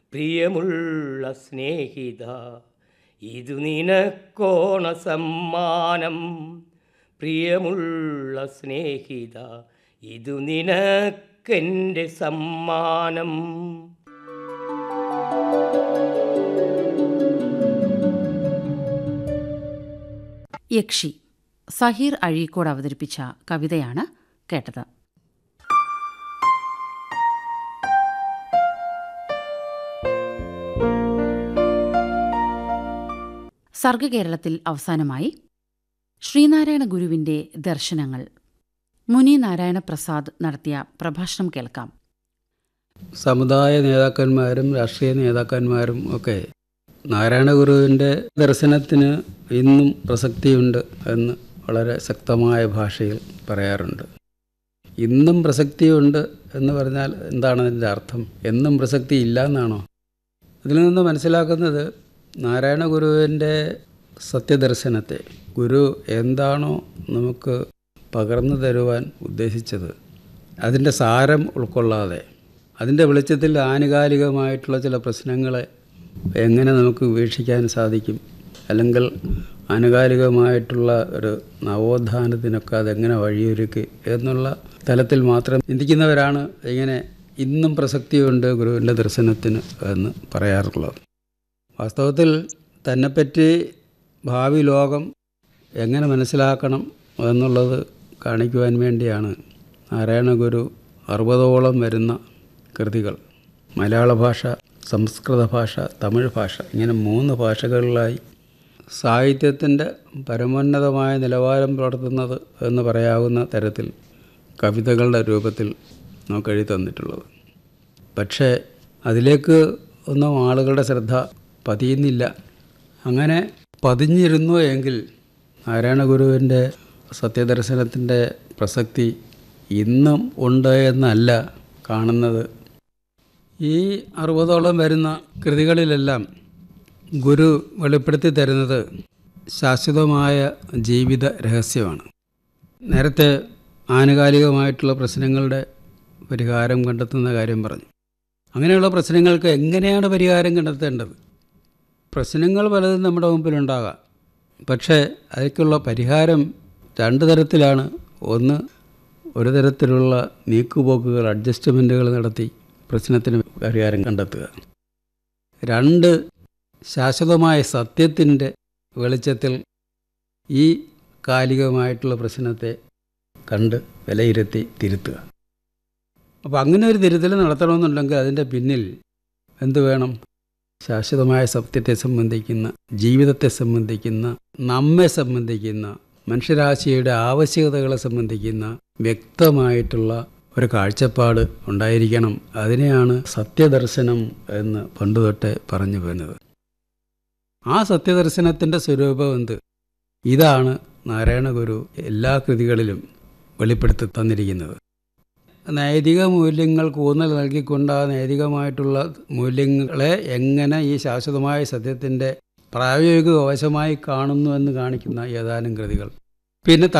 പ്രിയമുള്ള സ്നേഹിത ഇതു നിനക്കോണ സമ്മാനം പ്രിയമുള്ള സ്നേഹിത ഇതു നിനക്കെൻ്റെ സമ്മാനം യക്ഷി സഹീർ അഴീക്കോട് അവതരിപ്പിച്ച കവിതയാണ് കേട്ടത് സർഗകേരളത്തിൽ അവസാനമായി ശ്രീനാരായണ ഗുരുവിന്റെ ദർശനങ്ങൾ മുനി നാരായണ പ്രസാദ് നടത്തിയ പ്രഭാഷണം കേൾക്കാം സമുദായ നേതാക്കന്മാരും രാഷ്ട്രീയ നേതാക്കന്മാരും ഒക്കെ നാരായണ ഗുരുവിൻ്റെ ദർശനത്തിന് ഇന്നും പ്രസക്തിയുണ്ട് എന്ന് വളരെ ശക്തമായ ഭാഷയിൽ പറയാറുണ്ട് ഇന്നും പ്രസക്തിയുണ്ട് എന്ന് പറഞ്ഞാൽ എന്താണ് അതിൻ്റെ അർത്ഥം എന്നും പ്രസക്തി ഇല്ല എന്നാണോ അതിൽ നിന്ന് മനസ്സിലാക്കുന്നത് നാരായണ ഗുരുവിൻ്റെ സത്യദർശനത്തെ ഗുരു എന്താണോ നമുക്ക് പകർന്നു തരുവാൻ ഉദ്ദേശിച്ചത് അതിൻ്റെ സാരം ഉൾക്കൊള്ളാതെ അതിൻ്റെ വെളിച്ചത്തിൽ ആനുകാലികമായിട്ടുള്ള ചില പ്രശ്നങ്ങളെ എങ്ങനെ നമുക്ക് വീക്ഷിക്കാൻ സാധിക്കും അല്ലെങ്കിൽ ആനുകാലികമായിട്ടുള്ള ഒരു നവോത്ഥാനത്തിനൊക്കെ അതെങ്ങനെ വഴിയൊരുക്കി എന്നുള്ള തലത്തിൽ മാത്രം ചിന്തിക്കുന്നവരാണ് ഇങ്ങനെ ഇന്നും പ്രസക്തിയുണ്ട് ഗുരുവിൻ്റെ ദർശനത്തിന് എന്ന് പറയാറുള്ളത് വാസ്തവത്തിൽ തന്നെപ്പറ്റി ഭാവി ലോകം എങ്ങനെ മനസ്സിലാക്കണം എന്നുള്ളത് കാണിക്കുവാൻ വേണ്ടിയാണ് നാരായണ ഗുരു അറുപതോളം വരുന്ന കൃതികൾ മലയാള ഭാഷ സംസ്കൃത ഭാഷ തമിഴ് ഭാഷ ഇങ്ങനെ മൂന്ന് ഭാഷകളിലായി സാഹിത്യത്തിൻ്റെ പരമോന്നതമായ നിലവാരം പുലർത്തുന്നത് എന്ന് പറയാവുന്ന തരത്തിൽ കവിതകളുടെ രൂപത്തിൽ നമുക്ക് എഴുതി തന്നിട്ടുള്ളത് പക്ഷേ അതിലേക്ക് ഒന്നും ആളുകളുടെ ശ്രദ്ധ പതിയുന്നില്ല അങ്ങനെ പതിഞ്ഞിരുന്നു എങ്കിൽ നാരായണ ഗുരുവിൻ്റെ സത്യദർശനത്തിൻ്റെ പ്രസക്തി ഇന്നും ഉണ്ട് എന്നല്ല കാണുന്നത് ഈ അറുപതോളം വരുന്ന കൃതികളിലെല്ലാം ഗുരു വെളിപ്പെടുത്തി തരുന്നത് ശാശ്വതമായ ജീവിത രഹസ്യമാണ് നേരത്തെ ആനുകാലികമായിട്ടുള്ള പ്രശ്നങ്ങളുടെ പരിഹാരം കണ്ടെത്തുന്ന കാര്യം പറഞ്ഞു അങ്ങനെയുള്ള പ്രശ്നങ്ങൾക്ക് എങ്ങനെയാണ് പരിഹാരം കണ്ടെത്തേണ്ടത് പ്രശ്നങ്ങൾ പലതും നമ്മുടെ മുമ്പിലുണ്ടാകാം പക്ഷേ അതിലേക്കുള്ള പരിഹാരം രണ്ട് തരത്തിലാണ് ഒന്ന് ഒരു തരത്തിലുള്ള നീക്കുപോക്കുകൾ അഡ്ജസ്റ്റ്മെൻറ്റുകൾ നടത്തി പ്രശ്നത്തിന് പരിഹാരം കണ്ടെത്തുക രണ്ട് ശാശ്വതമായ സത്യത്തിൻ്റെ വെളിച്ചത്തിൽ ഈ കാലികമായിട്ടുള്ള പ്രശ്നത്തെ കണ്ട് വിലയിരുത്തി തിരുത്തുക അപ്പോൾ അങ്ങനെ ഒരു തിരുത്തൽ നടത്തണമെന്നുണ്ടെങ്കിൽ അതിൻ്റെ പിന്നിൽ എന്ത് വേണം ശാശ്വതമായ സത്യത്തെ സംബന്ധിക്കുന്ന ജീവിതത്തെ സംബന്ധിക്കുന്ന നമ്മെ സംബന്ധിക്കുന്ന മനുഷ്യരാശിയുടെ ആവശ്യകതകളെ സംബന്ധിക്കുന്ന വ്യക്തമായിട്ടുള്ള ഒരു കാഴ്ചപ്പാട് ഉണ്ടായിരിക്കണം അതിനെയാണ് സത്യദർശനം എന്ന് പണ്ട് തൊട്ടേ പറഞ്ഞു വരുന്നത് ആ സത്യദർശനത്തിൻ്റെ സ്വരൂപം എന്ത് ഇതാണ് നാരായണ ഗുരു എല്ലാ കൃതികളിലും വെളിപ്പെടുത്തി തന്നിരിക്കുന്നത് നൈതിക മൂല്യങ്ങൾക്ക് ഊന്നൽ നൽകിക്കൊണ്ട് ആ നൈതികമായിട്ടുള്ള മൂല്യങ്ങളെ എങ്ങനെ ഈ ശാശ്വതമായ സത്യത്തിൻ്റെ പ്രായോഗിക വശമായി കാണുന്നു എന്ന് കാണിക്കുന്ന ഏതാനും കൃതികൾ പിന്നെ